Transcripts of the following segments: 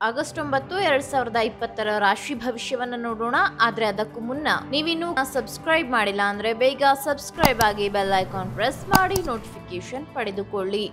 August ಒಂಬತ್ತು ಎರಡ್ ಸಾವಿರದ ಇಪ್ಪತ್ತರ ರಾಶಿ ಭವಿಷ್ಯವನ್ನ ನೋಡೋಣ ಆದ್ರೆ ಅದಕ್ಕೂ ಮುನ್ನ ನೀವಿನ್ನು ಸಬ್ಸ್ಕ್ರೈಬ್ ಮಾಡಿಲ್ಲ ಅಂದ್ರೆ ಬೇಗ ಸಬ್ಸ್ಕ್ರೈಬ್ ಆಗಿ ಬೆಲ್ ಐಕಾನ್ ಪ್ರೆಸ್ ಮಾಡಿ ನೋಟಿಫಿಕೇಶನ್ ಪಡೆದುಕೊಳ್ಳಿ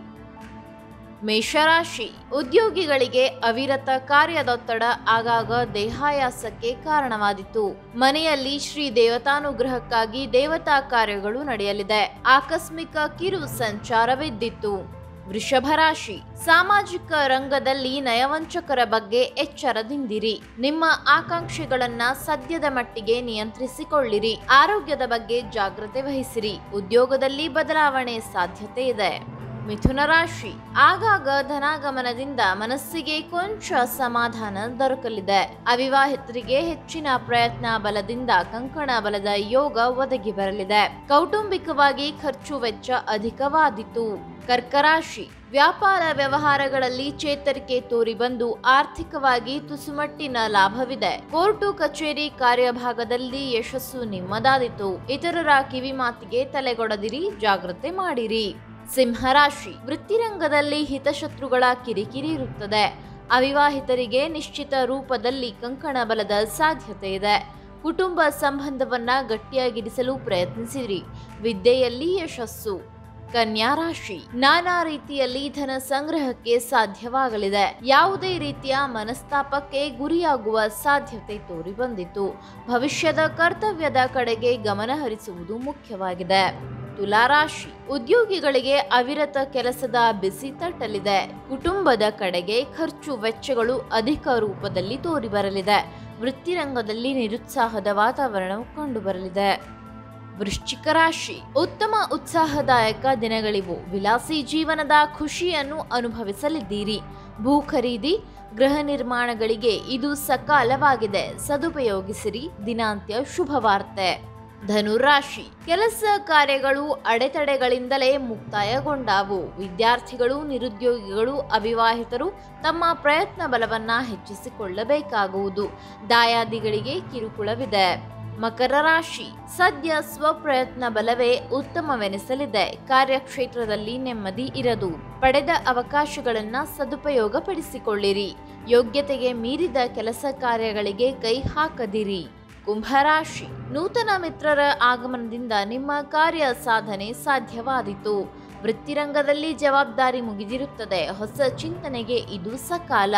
ಮೇಷರಾಶಿ ಉದ್ಯೋಗಿಗಳಿಗೆ ಅವಿರತ ಕಾರ್ಯದೊತ್ತಡ ಆಗಾಗ ದೇಹಾಯಾಸಕ್ಕೆ ಕಾರಣವಾದಿತು ಮನೆಯಲ್ಲಿ ಶ್ರೀ ದೇವತಾನುಗ್ರಹಕ್ಕಾಗಿ ದೇವತಾ ಕಾರ್ಯಗಳು ನಡೆಯಲಿದೆ ಆಕಸ್ಮಿಕ ಕಿರು ಸಂಚಾರವಿದ್ದಿತ್ತು ವೃಷಭ ರಾಶಿ ಸಾಮಾಜಿಕ ರಂಗದಲ್ಲಿ ನಯವಂಚಕರ ಬಗ್ಗೆ ಎಚ್ಚರದಿಂದಿರಿ ನಿಮ್ಮ ಆಕಾಂಕ್ಷೆಗಳನ್ನ ಸದ್ಯದ ಮಟ್ಟಿಗೆ ನಿಯಂತ್ರಿಸಿಕೊಳ್ಳಿರಿ ಆರೋಗ್ಯದ ಬಗ್ಗೆ ಜಾಗ್ರತೆ ವಹಿಸಿರಿ ಉದ್ಯೋಗದಲ್ಲಿ ಬದಲಾವಣೆ ಸಾಧ್ಯತೆ ಇದೆ ಮಿಥುನ ರಾಶಿ ಆಗಾಗ ಧನಾಗಮನದಿಂದ ಮನಸ್ಸಿಗೆ ಕೊಂಚ ಸಮಾಧಾನ ದೊರಕಲಿದೆ ಅವಿವಾಹಿತರಿಗೆ ಹೆಚ್ಚಿನ ಪ್ರಯತ್ನ ಬಲದಿಂದ ಕಂಕಣ ಬಲದ ಯೋಗ ಒದಗಿ ಬರಲಿದೆ ಕೌಟುಂಬಿಕವಾಗಿ ಖರ್ಚು ವೆಚ್ಚ ಅಧಿಕವಾದಿತು ಕರ್ಕರಾಶಿ ವ್ಯಾಪಾರ ವ್ಯವಹಾರಗಳಲ್ಲಿ ಚೇತರಿಕೆ ತೋರಿ ಬಂದು ಆರ್ಥಿಕವಾಗಿ ತುಸುಮಟ್ಟಿನ ಲಾಭವಿದೆ ಕೋರ್ಟು ಕಚೇರಿ ಕಾರ್ಯಭಾಗದಲ್ಲಿ ಯಶಸ್ಸು ನಿಮ್ಮದಾದಿತು ಇತರರ ಕಿವಿಮಾತಿಗೆ ತಲೆಗೊಡದಿರಿ ಜಾಗ್ರತೆ ಮಾಡಿರಿ ಸಿಂಹರಾಶಿ ವೃತ್ತಿರಂಗದಲ್ಲಿ ಹಿತಶತ್ರುಗಳ ಕಿರಿಕಿರಿ ಇರುತ್ತದೆ ಅವಿವಾಹಿತರಿಗೆ ನಿಶ್ಚಿತ ರೂಪದಲ್ಲಿ ಕಂಕಣ ಬಲದ ಸಾಧ್ಯತೆ ಇದೆ ಕುಟುಂಬ ಸಂಬಂಧವನ್ನ ಗಟ್ಟಿಯಾಗಿರಿಸಲು ಪ್ರಯತ್ನಿಸಿರಿ ವಿದ್ಯೆಯಲ್ಲಿ ಯಶಸ್ಸು ಕನ್ಯಾ ರಾಶಿ ನಾನಾ ರೀತಿಯಲ್ಲಿ ಧನ ಸಂಗ್ರಹಕ್ಕೆ ಸಾಧ್ಯವಾಗಲಿದೆ ಯಾವುದೇ ರೀತಿಯ ಮನಸ್ತಾಪಕ್ಕೆ ಗುರಿಯಾಗುವ ಸಾಧ್ಯತೆ ತೋರಿ ಬಂದಿತು ಭವಿಷ್ಯದ ಕರ್ತವ್ಯದ ಕಡೆಗೆ ಗಮನ ಹರಿಸುವುದು ಮುಖ್ಯವಾಗಿದೆ ತುಲಾರಾಶಿ ಉದ್ಯೋಗಿಗಳಿಗೆ ಅವಿರತ ಕೆಲಸದ ಬಿಸಿ ತಟ್ಟಲಿದೆ ಕುಟುಂಬದ ಕಡೆಗೆ ಖರ್ಚು ವೆಚ್ಚಗಳು ಅಧಿಕ ರೂಪದಲ್ಲಿ ತೋರಿ ಬರಲಿದೆ ವೃತ್ತಿರಂಗದಲ್ಲಿ ನಿರುತ್ಸಾಹದ ವಾತಾವರಣವು ಕಂಡುಬರಲಿದೆ ವೃಶ್ಚಿಕ ರಾಶಿ ಉತ್ತಮ ಉತ್ಸಾಹದಾಯಕ ದಿನಗಳಿವು ವಿಲಾಸಿ ಜೀವನದ ಖುಷಿಯನ್ನು ಅನುಭವಿಸಲಿದ್ದೀರಿ ಭೂ ಖರೀದಿ ಗೃಹ ನಿರ್ಮಾಣಗಳಿಗೆ ಇದು ಸಕಾಲವಾಗಿದೆ ಸದುಪಯೋಗಿಸಿರಿ ದಿನಾಂತ್ಯ ಶುಭವಾರ್ತೆ ಧನುರಾಶಿ ಕೆಲಸ ಕಾರ್ಯಗಳು ಅಡೆತಡೆಗಳಿಂದಲೇ ಮುಕ್ತಾಯಗೊಂಡಾವು ವಿದ್ಯಾರ್ಥಿಗಳು ನಿರುದ್ಯೋಗಿಗಳು ಅವಿವಾಹಿತರು ತಮ್ಮ ಪ್ರಯತ್ನ ಬಲವನ್ನ ಹೆಚ್ಚಿಸಿಕೊಳ್ಳಬೇಕಾಗುವುದು ದಾಯಾದಿಗಳಿಗೆ ಕಿರುಕುಳವಿದೆ ಮಕರ ರಾಶಿ ಸದ್ಯ ಸ್ವಪ್ರಯತ್ನ ಬಲವೇ ಉತ್ತಮವೆನಿಸಲಿದೆ ಕಾರ್ಯಕ್ಷೇತ್ರದಲ್ಲಿ ನೆಮ್ಮದಿ ಇರದು ಪಡೆದ ಅವಕಾಶಗಳನ್ನ ಸದುಪಯೋಗಪಡಿಸಿಕೊಳ್ಳಿರಿ ಯೋಗ್ಯತೆಗೆ ಮೀರಿದ ಕೆಲಸ ಕಾರ್ಯಗಳಿಗೆ ಕೈ ಹಾಕದಿರಿ ಕುಂಭರಾಶಿ ನೂತನ ಮಿತ್ರರ ಆಗಮನದಿಂದ ನಿಮ್ಮ ಕಾರ್ಯ ಸಾಧನೆ ಸಾಧ್ಯವಾದಿತು ವೃತ್ತಿರಂಗದಲ್ಲಿ ಜವಾಬ್ದಾರಿ ಮುಗಿದಿರುತ್ತದೆ ಹೊಸ ಚಿಂತನೆಗೆ ಇದು ಸಕಾಲ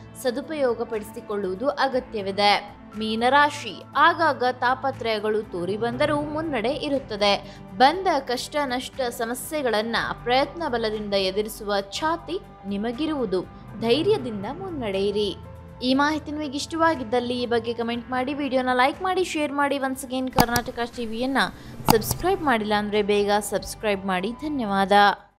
ಸದುಪಯೋಗಪಡಿಸಿಕೊಳ್ಳುವುದು ಅಗತ್ಯವಿದೆ ಮೀನರಾಶಿ ಆಗಾಗ ತಾಪತ್ರಯಗಳು ತೋರಿ ಬಂದರೂ ಮುನ್ನಡೆ ಇರುತ್ತದೆ ಬಂದ ಕಷ್ಟ ನಷ್ಟ ಸಮಸ್ಯೆಗಳನ್ನ ಪ್ರಯತ್ನ ಬಲದಿಂದ ಎದುರಿಸುವ ಛಾತಿ ನಿಮಗಿರುವುದು ಧೈರ್ಯದಿಂದ ಮುನ್ನಡೆಯಿರಿ ಈ ಮಾಹಿತಿ ನಿಮಗೆ ಇಷ್ಟವಾಗಿದ್ದಲ್ಲಿ ಈ ಬಗ್ಗೆ ಕಮೆಂಟ್ ಮಾಡಿ ವಿಡಿಯೋನ ಲೈಕ್ ಮಾಡಿ ಶೇರ್ ಮಾಡಿ ಒನ್ಸ್ ಅಗೇನ್ ಕರ್ನಾಟಕ ಟಿವಿಯನ್ನು ಸಬ್ಸ್ಕ್ರೈಬ್ ಮಾಡಿಲ್ಲ ಅಂದರೆ ಬೇಗ ಸಬ್ಸ್ಕ್ರೈಬ್ ಮಾಡಿ ಧನ್ಯವಾದ